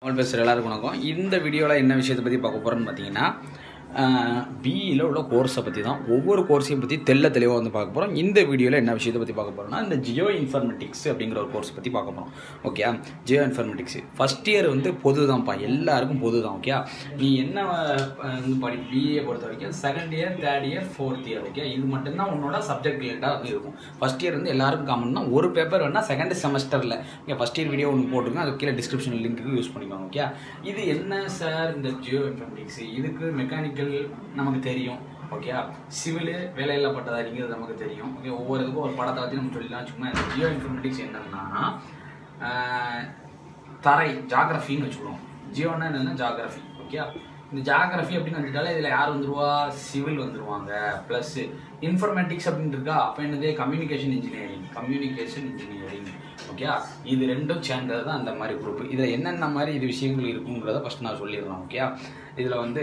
தமிழ் பேசுகிற எல்லாருக்கும் வணக்கம் இந்த வீடியோவில் என்ன விஷயத்தை பற்றி பார்க்க போகிறோன்னு பார்த்தீங்கன்னா பிஇயில் உள்ள கோர்ஸை பற்றி தான் ஒவ்வொரு கோர்ஸையும் பற்றி தெள்ள தெளிவாக வந்து பார்க்க போகிறோம் இந்த வீடியோவில் என்ன விஷயத்தை பற்றி பார்க்க போகிறோம்னா இந்த ஜியோ இன்ஃபர்மேட்டிக்ஸ் அப்படிங்கிற ஒரு கோர்ஸ் பற்றி பார்க்க போகிறோம் okay geo informatics first year வந்து பொது தான்ப்பா எல்லாருக்கும் பொது தான் ஓகே நீ என்ன அஹ், வந்து படி பிஏ பொறுத்த வரைக்கும் second year third year fourth year okay இது மட்டும்தான் உன்னோட சப்ஜெக்ட் ரிலேட்டாக வந்து இருக்கும் ஃபஸ்ட் இயர் வந்து எல்லாருக்கும் காமன் தான் ஒரு பேப்பர் வேணால் செகண்ட் செமஸ்டரில் ஓகே ஃபஸ்ட் இயர் வீடியோ ஒன்று போட்டிருக்கேன் அது கீழே டிஸ்கிரிப்ஷன் லிங்க்கு யூஸ் பண்ணிக்கோங்க ஓகே இது என்ன சார் இந்த ஜியோ இன்ஃபர்மேட்டிக்ஸ் இதுக்கு மெக்கானிக்கல் நமக்கு தெரியும் ஓகே சிவில் வேலையில்லா பட்டதாரிங்கிறது நமக்கு தெரியும் ஓகே ஒவ்வொரு இதுக்கும் ஒரு படத்தை பற்றி நம்ம சொல்லிடலாம் சும்மா இந்த ஜியோ இன்ஃபர்மேட்டிக்ஸ் என்னன்னா ஆஹ், தரை ஜாகிரஃபின்னு வச்சுக்கிறோம் ஜியோன்னா என்னன்னா ஜாகிரஃபி ஓகே இந்த ஜாகிரஃபி அப்படின்னு வந்துட்டாலே இதில் யார் வந்துருவா சிவில் வந்துருவாங்க ப்ளஸ் இன்ஃபர்மேட்டிக்ஸ் அப்படின்னு இருக்கா அப்போ என்னது communication engineering communication engineering okay இது ரெண்டும் சேர்ந்தது தான் அந்த மாதிரி குரூப் இதில் என்னென்ன மாதிரி இது விஷயங்கள் இருக்குங்கிறத ஃபஸ்ட் நான் சொல்லிடுறேன் ஓகே இதில் வந்து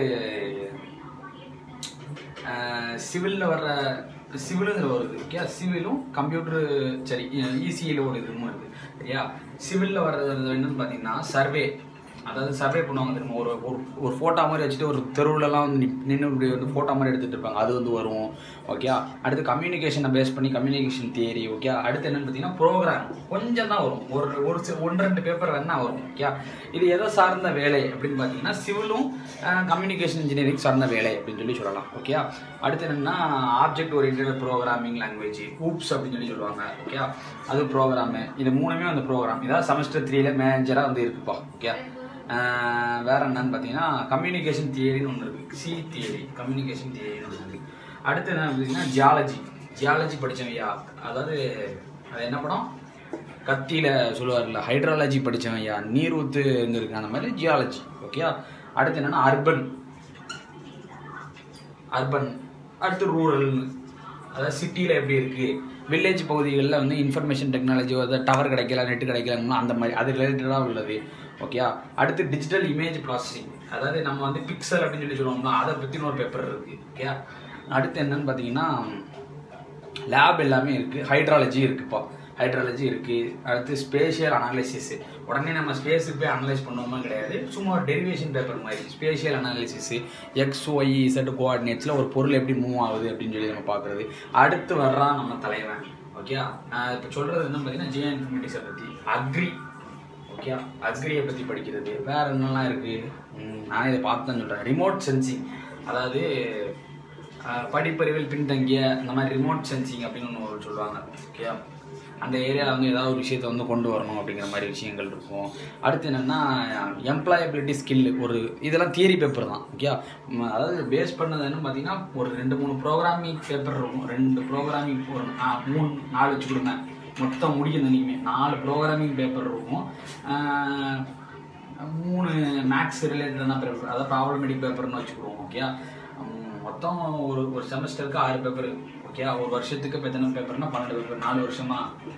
சிவிலில் வர்ற சிவிலுங்கிற ஒரு இது ஓகே சிவிலும் கம்ப்யூட்டரு சரி இசியில் ஒரு இதுவும் இருக்குது சரியா சிவிலில் வர்றது என்னன்னு பார்த்தீங்கன்னா சர்வே அதாவது சர்வே பண்ணுவாங்க தெரியுமா ஒரு ஒரு ஒரு ஃபோட்டோ மாதிரி வச்சுட்டு ஒரு தெருவுலலாம் வந்து நின்று இப்படி வந்து ஃபோட்டோ மாதிரி எடுத்துகிட்டு இருப்பாங்க அது வந்து வரும் ஓகே அடுத்து கம்யூனிகேஷனை பேஸ் பண்ணி கம்யூனிகேஷன் தியரி ஓகே அடுத்து என்னன்னு பார்த்தீங்கன்னா ப்ரோக்ராம் கொஞ்சம் தான் வரும் ஒரு ஒரு சி- ஒன்று ரெண்டு பேப்பர் வேணா வரும் ஓகே இது எதை சார்ந்த வேலை அப்படின்னு பார்த்தீங்கன்னா சிவிலும் கம்யூனிகேஷன் இன்ஜினியரிங் சார்ந்த வேலை அப்படின்னு சொல்லி சொல்லலாம் ஓகே அடுத்து என்னன்னா object orient programming language oops அப்படின்னு சொல்லி சொல்லுவாங்க ஓகே அது ப்ரோக்ராமு இது மூணுமே வந்து ப்ரோக்ராம் இதாவது செமஸ்டர் த்ரீல மேஜராக வந்து இருக்குப்பா ஓகே வேற என்னன்னு பார்த்தீங்கன்னா கம்யூனிகேஷன் தியரின்னு ஒன்று இருக்குது சி தியரி கம்யூனிகேஷன் தியரின்னு ஒன்று இருக்குது அடுத்து என்ன பார்த்தீங்கன்னா ஜியாலஜி ஜியாலஜி படித்தவையா அதாவது அது என்ன படம் கத்தியில் சொல்லுவார்ல ஹைட்ராலஜி படித்தவையா நீர் ஊத்து எங்கே இருக்கு அந்த மாதிரி ஜியாலஜி ஓகே அடுத்து என்னன்னா அர்பன் அர்பன் அடுத்து ரூரல்னு அதாவது சிட்டியில் எப்படி இருக்குது வில்லேஜ் பகுதிகளில் வந்து இன்ஃபர்மேஷன் டெக்னாலஜி அதாவது டவர் கிடைக்கல நெட்டு கிடைக்கலன்னா அந்த மாதிரி அது ரிலேட்டடாக உள்ளது ஓகே அடுத்து டிஜிட்டல் இமேஜ் ப்ராசஸிங் அதாவது நம்ம வந்து பிக்சல் அப்படின்னு சொல்லி சொல்லுவோம்னா அதை பற்றின ஒரு பேப்பர் இருக்குது ஓகே அடுத்து என்னன்னு பார்த்தீங்கன்னா லேப் எல்லாமே இருக்குது ஹைட்ராலஜி இருக்குப்பா ஹைட்ராலஜி இருக்குது அடுத்து ஸ்பேஷியல் அனாலிசிஸ் உடனே நம்ம ஸ்பேஸுக்கு போய் அனலைஸ் பண்ணுவோமா கிடையாது சும்மா ஒரு டெரிவேஷன் பேப்பர் மாதிரி spatial analysis x y z கோஆர்டினேட்ஸில் ஒரு பொருள் எப்படி மூவ் ஆகுது அப்படின்னு சொல்லி நம்ம பார்க்குறது அடுத்து வர்றான் நம்ம தலைவன் ஓகே நான் இப்போ சொல்கிறது என்ன பார்த்தீங்கன்னா ஜியோ இன்ஃபர்மேட்டிக்ஸை பற்றி அக்ரி ஓகே அக்ரியை பற்றி படிக்கிறது வேறு என்னெல்லாம் இருக்குது நான் இதை பார்த்து தான் சொல்கிறேன் ரிமோட் சென்சிங் அதாவது அஹ், படிப்பறிவில் பின்தங்கிய இந்த மாதிரி ரிமோட் சென்சிங் அப்படின்னு ஒன்று சொல்லுவாங்க ஓகே அந்த ஏரியாவில் வந்து ஏதாவது ஒரு விஷயத்தை வந்து கொண்டு வரணும் அப்படிங்கிற மாதிரி விஷயங்கள் இருக்கும் அடுத்து என்னென்னா எம்ப்ளாயபிலிட்டி ஸ்கில் ஒரு இதெல்லாம் தியரி பேப்பர் தான் ஓகே அதாவது பேஸ் பண்ணது என்ன பார்த்தீங்கன்னா ஒரு ரெண்டு மூணு ப்ரோக்ராமிங் பேப்பர் இருக்கும் ரெண்டு ப்ரோக்ராமிங் ஒரு நா- மூணு நாலு வச்சு கொடுங்க மொத்தம் முடியும் நினைக்குமே நாலு ப்ரோக்ராமிங் பேப்பர் இருக்கும் ஆஹ் மூணு மேக்ஸ் ரிலேட்டடான பேப்பர் அதாவது ப்ராப்ளமேட்டிக் பேப்பர்னு வச்சுக்கிடுவோம் ஓகே மொத்தம் ஒரு ஒரு செமஸ்டருக்கு ஆறு பேப்பர் ஓகே ஒரு வருஷத்துக்கு இப்போ எத்தனை பேப்பர்னா பன்னெண்டு பேப்பர் நாலு வருஷமா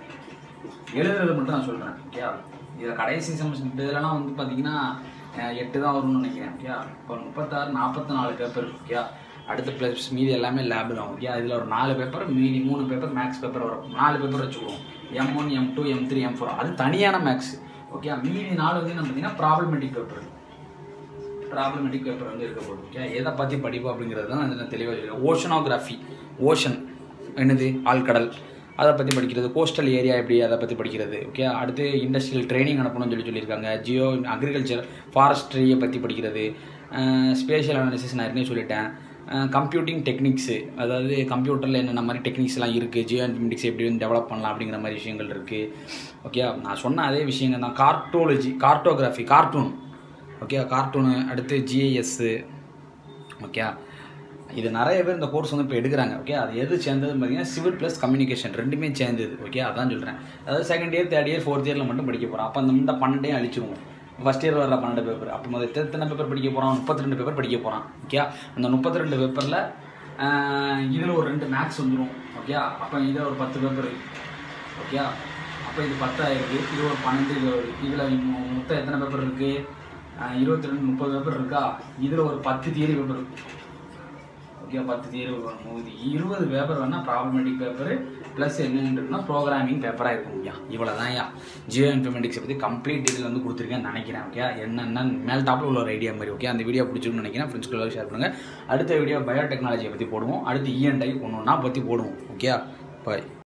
எழுதுறது மட்டும் நான் சொல்கிறேன் ஓகே இதில் கடைசி செமஸ்டர் இதெல்லாம் வந்து பார்த்தீங்கன்னா அஹ், எட்டு தான் வரும்னு நினைக்கிறேன் ஓகே இப்போ முப்பத்தாறு நாற்பத்தி நாலு பேப்பர் ஓகே அடுத்த ப்ளஸ் மீதி எல்லாமே லேபு தான் ஓகே இதில் ஒரு நாலு பேப்பர் மீதி மூணு பேப்பர் மேக்ஸ் பேப்பர் வரும் நாலு பேப்பர் வச்சுக்குவோம் M one M two M three M four அது தனியான மேக்ஸ் ஓகே மீதி நாலு வந்து என்ன பார்த்தீங்கன்னா ப்ராப்ளமேட்டிக் பேப்பர் ப்ராப்ளமேட்டிக் பேப்பர் வந்து இருக்க போகுது ஓகே எதை பற்றி படிப்போம் அப்படிங்கிறது தான் அதில் தெளிவாக சொல்லியிருக்கேன் ஓஷனோகிராஃபி ஓஷன் என்னது ஆழ்கடல் அதை பற்றி படிக்கிறது கோஸ்டல் ஏரியா எப்படி அதை பற்றி படிக்கிறது ஓகே அடுத்து இண்டஸ்ட்ரியல் ட்ரைனிங் அனுப்பணும்னு சொல்லி சொல்லியிருக்காங்க ஜியோ அக்ரிகல்ச்சர் ஃபாரஸ்ட்ரியை பற்றி படிக்கிறது ஸ்பேஷியல் அனாலிசிஸ் நான் ஏற்கனவே சொல்லிட்டேன் கம்ப்யூட்டிங் டெக்னிக்ஸு அதாவது கம்ப்யூட்டரில் என்னென்ன மாதிரி டெக்னிக்ஸ்லாம் இருக்குது ஜியோ இன்ஃபர்மேட்டிக்ஸ் எப்படி வந்து டெவலப் பண்ணலாம் அப்படிங்கிற மாதிரி விஷயங்கள் இருக்குது ஓகே நான் சொன்ன அதே விஷயங்கள் தான் cartology cartography cartoon okay cartoon அடுத்து ஜிஐஎஸ்ஸு ஓகே இது நிறைய பேர் இந்த கோர்ஸ் வந்து இப்போ எடுக்கிறாங்க ஓகே அது எது சேர்ந்ததுன்னு பார்த்தீங்கன்னா சிவில் ப்ளஸ் கம்யூனிகேஷன் ரெண்டுமே சேர்ந்தது ஓகே அதான் சொல்கிறேன் அதாவது second year third year fourth இயரில் மட்டும் படிக்க போகிறோம் அப்போ அந்த இந்த பன்னெண்டையும் அழிச்சிருவோம் ஃபஸ்ட் இயர் வர பன்னெண்டு பேப்பர் அப்போ முதல் எத்தனை பேப்பர் படிக்க போகிறான் முப்பத்தி ரெண்டு பேப்பர் படிக்க போகிறான் ஓகே அந்த முப்பத்தி ரெண்டு பேப்பரில் இதில் ஒரு ரெண்டு மேக்ஸ் வந்துடும் ஓகே அப்போ இதில் ஒரு பத்து பேப்பர் ஓகே அப்போ இது பத்தாயிருக்கு இது ஒரு பன்னெண்டு இது ஒரு இதில் மொத்தம் எத்தனை பேப்பர் இருக்குது இருபத்தி ரெண்டு முப்பது பேப்பர் இருக்கா இதில் ஒரு பத்து தியரி பேப்பர் ஓகே பத்து தேர்வு வரும்போது இருபது பேப்பர் வேணால் ப்ராப்ளமேட்டிக் பேப்பர் ப்ளஸ் என்னன்னா ப்ரோக்ராமிங் பேப்பராக இருக்கும் ஐயா இவ்வளோ தான் ஐயா ஜியோ இன்ஃபர்மேட்டிக்ஸை பற்றி கம்ப்ளீட் டீட்டெயில் வந்து கொடுத்துருக்கேன்னு நினைக்கிறேன் ஓகே என்னென்ன மேல் டாப்பில் உள்ள ஒரு ஐடியா மாதிரி ஓகே அந்த வீடியோ பிடிச்சிருக்குன்னு நினைக்கிறேன் ஃப்ரெண்ட்ஸ்க்குள்ள ஷேர் பண்ணுங்கள் அடுத்த வீடியோ பயோடெக்னாலஜியை பற்றி போடுவோம் அடுத்து இஎன்ஐ ஒன்று ஒன்றா பற்றி போடுவோம் ஓகே பாய்